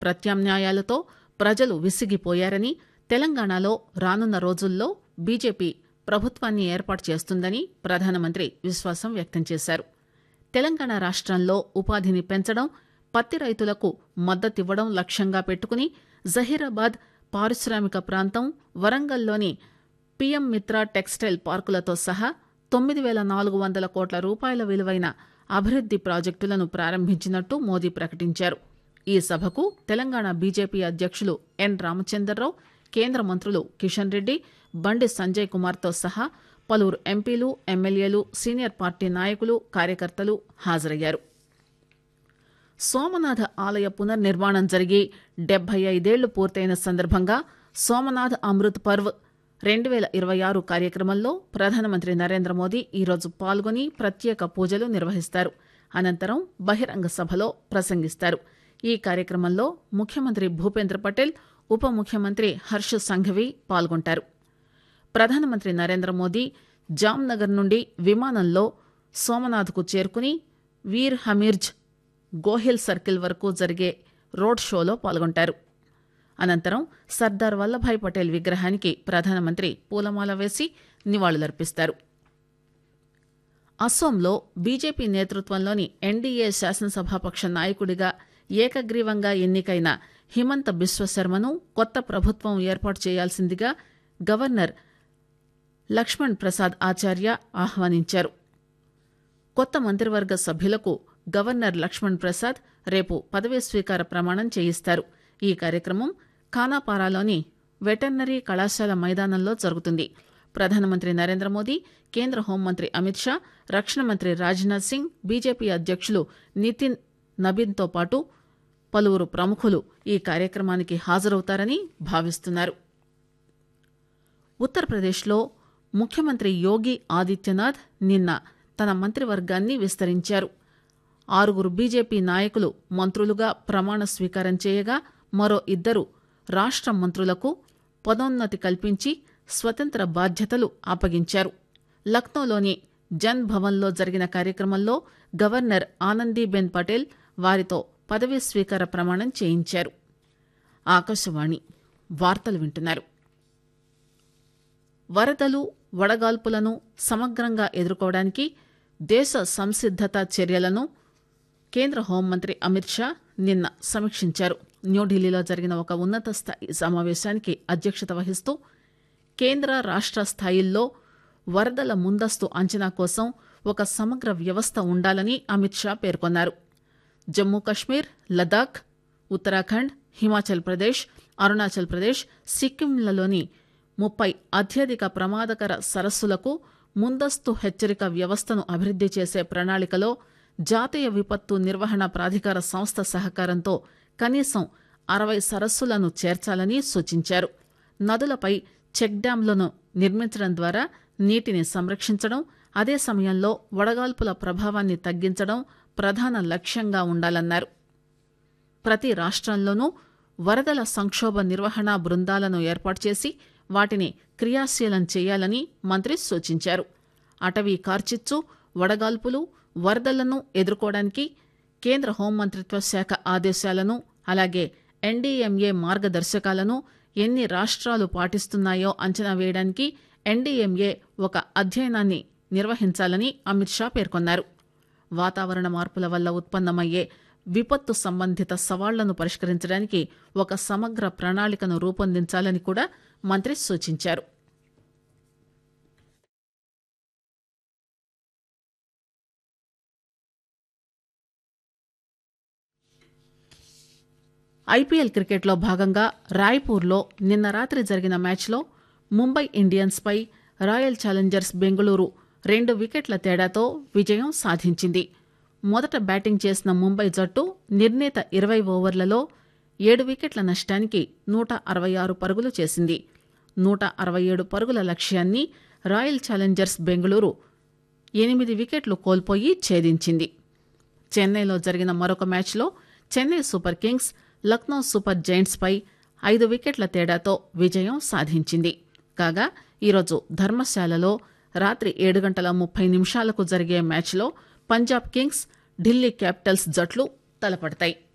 ప్రత్యామ్నాయాలతో ప్రజలు విసిగిపోయారని తెలంగాణలో రానున్న రోజుల్లో బీజేపీ ప్రభుత్వాన్ని ఏర్పాటు చేస్తుందని ప్రధానమంత్రి విశ్వాసం వ్యక్తం చేశారు తెలంగాణ రాష్టంలో ఉపాధిని పెంచడం పత్తి రైతులకు మద్దతివ్వడం లక్ష్యంగా పెట్టుకుని జహీరాబాద్ పారిశ్రామిక ప్రాంతం వరంగల్లోని పీఎం మిత్ర టెక్స్టైల్ పార్కులతో సహా తొమ్మిది వేల నాలుగు వందల కోట్ల రూపాయల విలువైన అభివృద్ది ప్రాజెక్టులను ప్రారంభించినట్టు మోదీ ప్రకటించారు ఈ సభకు తెలంగాణ బీజేపీ అధ్యక్షులు ఎన్ రామచందర్రావు కేంద్ర మంత్రులు కిషన్ రెడ్డి బండి సంజయ్ కుమార్తో సహా పలువురు ఎంపీలు ఎమ్మెల్యేలు సీనియర్ పార్టీ నాయకులు కార్యకర్తలు హాజరయ్యారు సోమనాథ ఆలయ పునర్నిర్మాణం జరిగి డెబ్బై ఐదేళ్లు పూర్తయిన సందర్భంగా సోమనాథ్ అమృత్ పర్వ్ రెండు వేల ఇరవై ఆరు కార్యక్రమంలో ప్రధానమంత్రి నరేంద్ర మోదీ ఈరోజు పాల్గొని ప్రత్యేక పూజలు నిర్వహిస్తారు అనంతరం బహిరంగ సభలో ప్రసంగిస్తారు ఈ కార్యక్రమంలో ముఖ్యమంత్రి భూపేంద్ర పటేల్ ఉప ముఖ్యమంత్రి హర్ష సంఘవి పాల్గొంటారు ప్రధానమంత్రి నరేంద్ర మోదీ జామ్నగర్ నుండి విమానంలో సోమనాథ్కు చేరుకుని వీర్ హమీర్జ్ గోహిల్ సర్కిల్ వరకు జరిగే రోడ్ షోలో పాల్గొంటారు అనంతరం సర్దార్ వల్లభాయ్ పటేల్ విగ్రహానికి ప్రధానమంత్రి పూలమాల వేసి నివాళులర్పిస్తారు అస్సోంలో బీజేపీ నేతృత్వంలోని ఎన్డీఏ శాసనసభాపక్ష నాయకుడిగా ఏకగ్రీవంగా ఎన్నికైన హిమంత బిశ్వశర్మను కొత్త ప్రభుత్వం ఏర్పాటు చేయాల్సిందిగా గవర్నర్ లక్ష్మణ్ ప్రసాద్ ఆచార్య ఆహ్వానించారు కొత్త మంత్రివర్గ సభ్యులకు గవర్నర్ లక్ష్మణ్ ప్రసాద్ రేపు పదవీ స్వీకార ప్రమాణం చేయిస్తారు ఈ కార్యక్రమం ఖానాపారాలోని వెటర్నరీ కళాశాల మైదానంలో జరుగుతుంది ప్రధానమంత్రి నరేంద్ర మోదీ కేంద్ర హోంమంత్రి అమిత్ షా రక్షణ మంత్రి రాజ్నాథ్ సింగ్ బీజేపీ అధ్యక్షులు నితిన్ నబీన్తో పాటు పలువురు ప్రముఖులు ఈ కార్యక్రమానికి హాజరవుతారని భావిస్తున్నారు ఉత్తరప్రదేశ్లో ముఖ్యమంత్రి యోగి ఆదిత్యనాథ్ నిన్న తన మంత్రివర్గాన్ని విస్తరించారు ఆరుగురు బీజేపీ నాయకులు మంత్రులుగా ప్రమాణ స్వీకారం చేయగా మరో ఇద్దరు రాష్ట మంత్రులకు పదోన్నతి కల్పించి స్వతంత్ర బాధ్యతలు అప్పగించారు లక్నోలోని జన్ భవన్లో జరిగిన కార్యక్రమంలో గవర్నర్ ఆనందీబెన్ పటేల్ వారితో పదవీ స్వీకార ప్రమాణం చేయించారు ఆకాశవాణి వార్తలు వింటున్నారు వరదలు వడగాల్పులను సమగ్రంగా ఎదుర్కోవడానికి దేశ సంసిద్దత చర్యలను కేంద్ర హోంమంత్రి అమిత్ షా నిన్న సమీక్షించారు న్యూఢిల్లీలో జరిగిన ఒక ఉన్నత స్థాయి సమావేశానికి అధ్యక్షత వహిస్తూ కేంద్ర రాష్ట స్థాయిల్లో వరదల ముందస్తు అంచనా కోసం ఒక సమగ్ర వ్యవస్థ ఉండాలని అమిత్ షా పేర్కొన్నారు జమ్మూ కశ్మీర్ లదాఖ్ ఉత్తరాఖండ్ హిమాచల్ ప్రదేశ్ అరుణాచల్ ప్రదేశ్ సిక్కింలలోని ముప్పై అత్యధిక ప్రమాదకర సరస్సులకు ముందస్తు హెచ్చరిక వ్యవస్థను అభివృద్ది చేసే ప్రణాళికలో జాతీయ విపత్తు నిర్వహణ ప్రాధికార సంస్థ సహకారంతో కనీసం అరవై సరస్సులను చేర్చాలని సూచించారు నదులపై చెక్ డ్యాంలను నిర్మించడం ద్వారా నీటిని సంరక్షించడం అదే సమయంలో వడగాల్పుల ప్రభావాన్ని తగ్గించడం ప్రధాన లక్ష్యంగా ఉండాలన్నారు ప్రతి రాష్ట్రంలోనూ వరదల సంక్షోభ నిర్వహణ బృందాలను ఏర్పాటు చేసి వాటిని క్రియాశీలం చేయాలని మంత్రి సూచించారు అటవీ కార్చిచ్చు వడగాల్పులు వరదలను ఎదుర్కోవడానికి కేంద్ర హోంమంత్రిత్వ శాఖ ఆదేశాలను అలాగే ఎన్డీఎంఏ మార్గదర్శకాలను ఎన్ని రాష్ట్రాలు పాటిస్తున్నాయో అంచనా వేయడానికి ఎన్డీఎంఏ ఒక అధ్యయనాన్ని నిర్వహించాలని అమిత్ షా పేర్కొన్నారు వాతావరణ మార్పుల వల్ల ఉత్పన్నమయ్యే విపత్తు సంబంధిత సవాళ్లను పరిష్కరించడానికి ఒక సమగ్ర ప్రణాళికను రూపొందించాలని కూడా మంత్రి సూచించారు ఐపీఎల్ క్రికెట్లో భాగంగా రాయ్పూర్లో నిన్న రాత్రి జరిగిన మ్యాచ్లో ముంబై ఇండియన్స్ పై రాయల్ ఛాలెంజర్స్ బెంగళూరు రెండు వికెట్ల తేడాతో విజయం సాధించింది మొదట బ్యాటింగ్ చేసిన ముంబై జట్టు నిర్ణీత ఇరవై ఓవర్లలో ఏడు వికెట్ల నష్టానికి నూట అరవై ఆరు పరుగులు చేసింది నూట అరవై ఏడు పరుగుల లక్ష్యాన్ని రాయల్ ఛాలెంజర్స్ బెంగళూరు ఎనిమిది వికెట్లు కోల్పోయి ఛేదించింది చెన్నైలో జరిగిన మరొక మ్యాచ్లో Chennai Super Kings Lucknow Super Giants పై ఐదు వికెట్ల తేడాతో విజయం సాధించింది కాగా ఈరోజు ధర్మశాలలో రాత్రి ఏడు గంటల ముప్పై నిమిషాలకు జరిగే మ్యాచ్లో పంజాబ్ కింగ్స్ ఢిల్లీ క్యాపిటల్స్ జట్లు తలపడతాయి